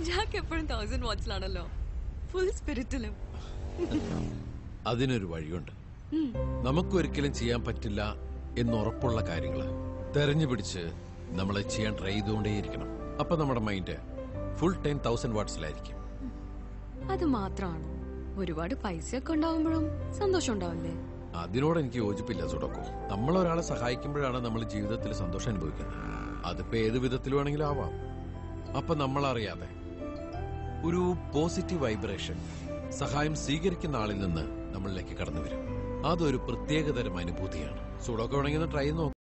Jack എപ്പോഴും thousand വാട്ട്സിലാണല്ലോ full സ്പിരിറ്റിലും അതിനൊരു വഴിയുണ്ട് നമുക്കൊരിക്കലും ചെയ്യാൻ പറ്റില്ല എന്നുറപ്പുള്ള കാര്യങ്ങൾ തെരഞ്ഞു പിടിച്ച് നമ്മൾ ചെയ്യാൻ ട്രൈ ചെയ്തുകൊണ്ടേയിരിക്കണം അപ്പൊ നമ്മുടെ മൈൻഡ് ഫുൾ ടൈം തൗസൻഡ് വാട്ട്സിലായിരിക്കും അത് മാത്രമാണ് ഒരുപാട് പൈസയൊക്കെ ഉണ്ടാവുമ്പോഴും സന്തോഷം ഉണ്ടാവില്ലേ അതിനോട് എനിക്ക് യോജിപ്പില്ല സുഡോക്കോ നമ്മൾ ഒരാളെ സഹായിക്കുമ്പോഴാണ് നമ്മൾ ജീവിതത്തിൽ സന്തോഷം അനുഭവിക്കുന്നത് അതിപ്പോ ഏത് വിധത്തിൽ വേണമെങ്കിലും ആവാം അപ്പൊ നമ്മൾ അറിയാതെ ഒരു പോസിറ്റീവ് വൈബ്രേഷൻ സഹായം സ്വീകരിക്കുന്ന ആളിൽ നിന്ന് നമ്മളിലേക്ക് കടന്നു വരും അതൊരു പ്രത്യേകതരം അനുഭൂതിയാണ് സുഡോക്കോ വേണമെങ്കിൽ ഒന്ന് ട്രൈ ചെയ്ത് നോക്കാം